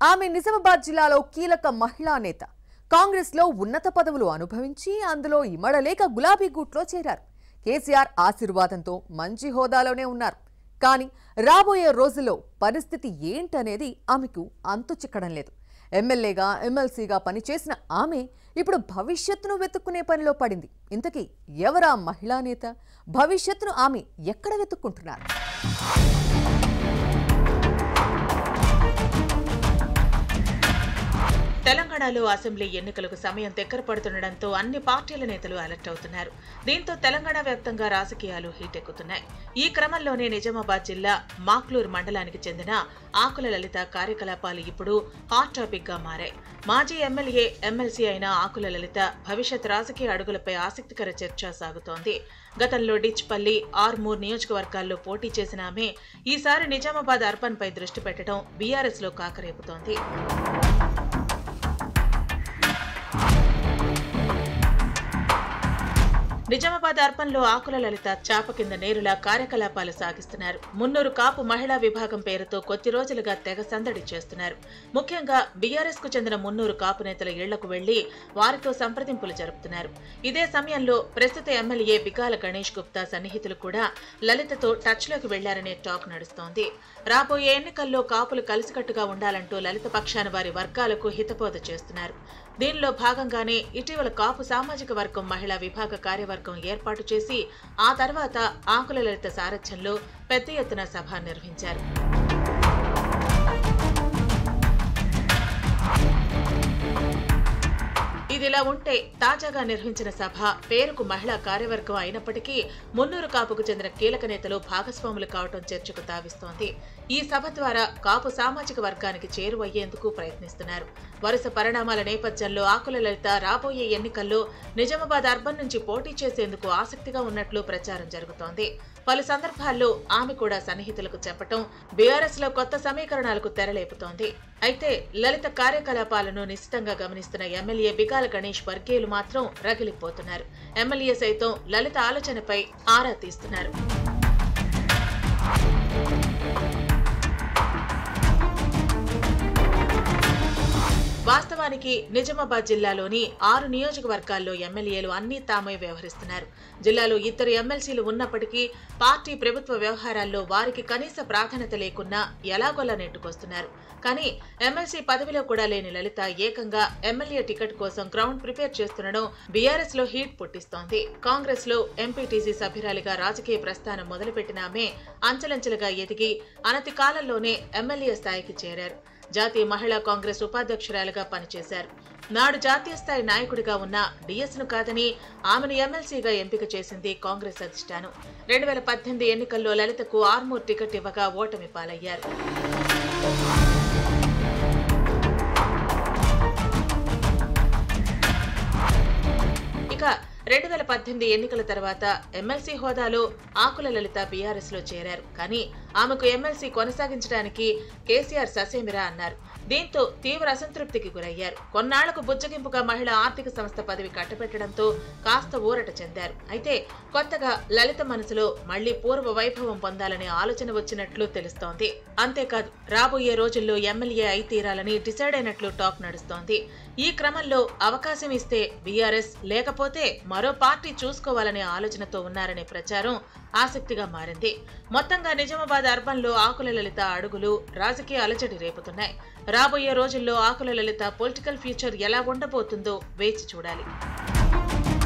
ఆమె నిజామాబాద్ జిల్లాలో కీలక మహిళా నేత కాంగ్రెస్ లో ఉన్నత పదవులు అనుభవించి అందులో ఇమడలేక గులాబీ గూట్లో చేరారు కేసీఆర్ ఆశీర్వాదంతో మంచి హోదాలోనే ఉన్నారు కానీ రాబోయే రోజుల్లో పరిస్థితి ఏంటనేది ఆమెకు అంతు చిక్కడం లేదు ఎమ్మెల్యేగా ఎమ్మెల్సీగా పనిచేసిన ఆమె ఇప్పుడు భవిష్యత్తును వెతుక్కునే పనిలో పడింది ఇంతకీ ఎవరా మహిళా నేత భవిష్యత్తును ఆమె ఎక్కడ వెతుక్కుంటున్నారు తెలంగాణలో అసెంబ్లీ ఎన్నికలకు సమయం దగ్గర పడుతుండటంతో అన్ని పార్టీల నేతలు అలర్ట్ అవుతున్నారు దీంతో తెలంగాణ వ్యాప్తంగా రాజకీయాలు హీటెక్కుతున్నాయి ఈ క్రమంలోనే నిజామాబాద్ జిల్లా మాక్లూర్ మండలానికి చెందిన ఆకుల లలిత కార్యకలాపాలు ఇప్పుడు హాట్ టాపిక్ గా మారాయి మాజీ ఎమ్మెల్యే ఎమ్మెల్సీ అయిన ఆకుల లలిత భవిష్యత్ రాజకీయ అడుగులపై ఆసక్తికర చర్చ సాగుతోంది గతంలో డిచ్పల్లి ఆర్మూర్ నియోజకవర్గాల్లో పోటీ చేసిన ఆమె ఈసారి నిజామాబాద్ అర్బన్ పై దృష్టి పెట్టడం బీఆర్ఎస్ లో కాకరేపుతోంది నిజామాబాద్ అర్బన్లో ఆకుల లలిత చాప కింద నేరులా కార్యకలాపాలు సాగిస్తున్నారు మున్నూరు కాపు మహిళా విభాగం పేరుతో కొద్ది రోజులుగా తెగ సందడి చేస్తున్నారు ముఖ్యంగా బీఆర్ఎస్ కు చెందిన మున్నూరు కాపు నేతల ఇళ్లకు వెళ్లి వారితో సంప్రదింపులు జరుపుతున్నారు ఇదే సమయంలో ప్రస్తుత ఎమ్మెల్యే బికాల గణేష్ గుప్తా సన్నిహితులు కూడా లలితతో టచ్ లోకి వెళ్లారనే టాక్ నడుస్తోంది రాబోయే ఎన్నికల్లో కాపులు కలిసికట్టుగా ఉండాలంటూ లలిత పక్షాన వారి వర్గాలకు హితబోధ చేస్తున్నారు దీనిలో భాగంగానే ఇటీవల కాపు సామాజిక వర్గం మహిళా విభాగ కార్యవర్గం ఏర్పాటు చేసి ఆ తర్వాత ఆకుల లలిత సారథ్యంలో పెద్ద ఎత్తున సభ నిర్వహించారు ఇదిలా ఉంటే తాజాగా నిర్వహించిన సభ పేరుకు మహిళా కార్యవర్గం అయినప్పటికీ మున్నూరు కాపుకు చెందిన కీలక నేతలు భాగస్వాములు కావటం చర్చకు తావిస్తోంది ఈ సభ ద్వారా కాపు సామాజిక వర్గానికి చేరువయ్యేందుకు ప్రయత్నిస్తున్నారు వరుస పరిణామాల నేపథ్యంలో ఆకుల లలిత రాబోయే ఎన్నికల్లో నిజామాబాద్ అర్బన్ నుంచి పోటీ చేసేందుకు ఆసక్తిగా ఉన్నట్లు ప్రచారం జరుగుతోంది పలు సందర్భాల్లో ఆమె కూడా సన్నిహితులకు చెప్పటం బీఆర్ఎస్ లో కొత్త సమీకరణాలకు తెరలేపుతోంది అయితే లలిత కార్యకలాపాలను నిశ్చితంగా గమనిస్తున్న ఎమ్మెల్యే బిగాల గణేష్ వర్గీయులు మాత్రం రగిలిపోతున్నారు ఎమ్మెల్యే సైతం లలిత ఆలోచనపై ఆరా తీస్తున్నారు వాస్తవానికి నిజామాబాద్ జిల్లాలోని ఆరు నియోజకవర్గాల్లో ఎమ్మెల్యేలు అన్ని తామే వ్యవహరిస్తున్నారు జిల్లాలో ఇద్దరు ఎమ్మెల్సీలు ఉన్నప్పటికీ పార్టీ ప్రభుత్వ వ్యవహారాల్లో వారికి కనీస ప్రాధాన్యత లేకున్నా ఎలాగోలా నెట్టుకొస్తున్నారు కానీ ఎమ్మెల్సీ పదవిలో కూడా లేని లలిత ఏకంగా ఎమ్మెల్యే టికెట్ కోసం గ్రౌండ్ ప్రిపేర్ చేస్తుండడం బీఆర్ఎస్ లో హీట్ పుట్టిస్తోంది కాంగ్రెస్ లో ఎంపీటీసీ సభ్యురాలిగా రాజకీయ ప్రస్థానం మొదలుపెట్టిన ఆమె అంచెలంచెలుగా ఎదిగి అనతి కాలంలోనే ఎమ్మెల్యే స్థాయికి చేరారు జాతీయ మహిళా కాంగ్రెస్ ఉపాధ్యక్షురాలుగా పనిచేశారు నాడు జాతీయ స్థాయి నాయకుడిగా ఉన్న డిఎస్ ను కాదని ఆమెను ఎమ్మెల్సీగా ఎంపిక చేసింది కాంగ్రెస్ అధిష్టానం రెండు వేల పద్దెనిమిది ఎన్నికల్లో లలితకు ఆర్మూర్ టికెట్ ఇవ్వగా ఓటమి పాలయ్యారు ఇక రెండు వేల పద్దెనిమిది ఎన్నికల తర్వాత ఎమ్మెల్సీ హోదాలో ఆకుల లలిత బీఆర్ఎస్ లో చేరారు కానీ ఆమెకు ఎమ్మెల్సీ కొనసాగించడానికి కేసీఆర్ ససేమిరా అన్నారు దీంతో తీవ్ర అసంతృప్తికి గురయ్యారు కొన్నాళ్లకు బుజ్జగింపుగా మహిళా ఆర్థిక సంస్థ పదవి కట్టబెట్టడంతో కాస్త ఊరట చెందారు అయితే కొత్తగా లలిత మనసులో మళ్లీ పూర్వ వైభవం పొందాలనే ఆలోచన వచ్చినట్లు తెలుస్తోంది అంతేకాదు రాబోయే రోజుల్లో ఎమ్మెల్యే అయి తీరాలని డిసైడ్ అయినట్లు టాక్ నడుస్తోంది ఈ క్రమంలో అవకాశం ఇస్తే బీఆర్ఎస్ లేకపోతే మరో పార్టీ చూసుకోవాలనే ఆలోచనతో ఉన్నారనే ప్రచారం ఆసక్తిగా మారింది మొత్తంగా నిజామాబాద్ అర్బన్ లో ఆకుల లలిత అడుగులు రాజకీయ అలజడి రేపుతున్నాయి రాబోయే రోజుల్లో ఆకుల లలిత పొలిటికల్ ఫ్యూచర్ ఎలా ఉండబోతుందో వేచి చూడాలి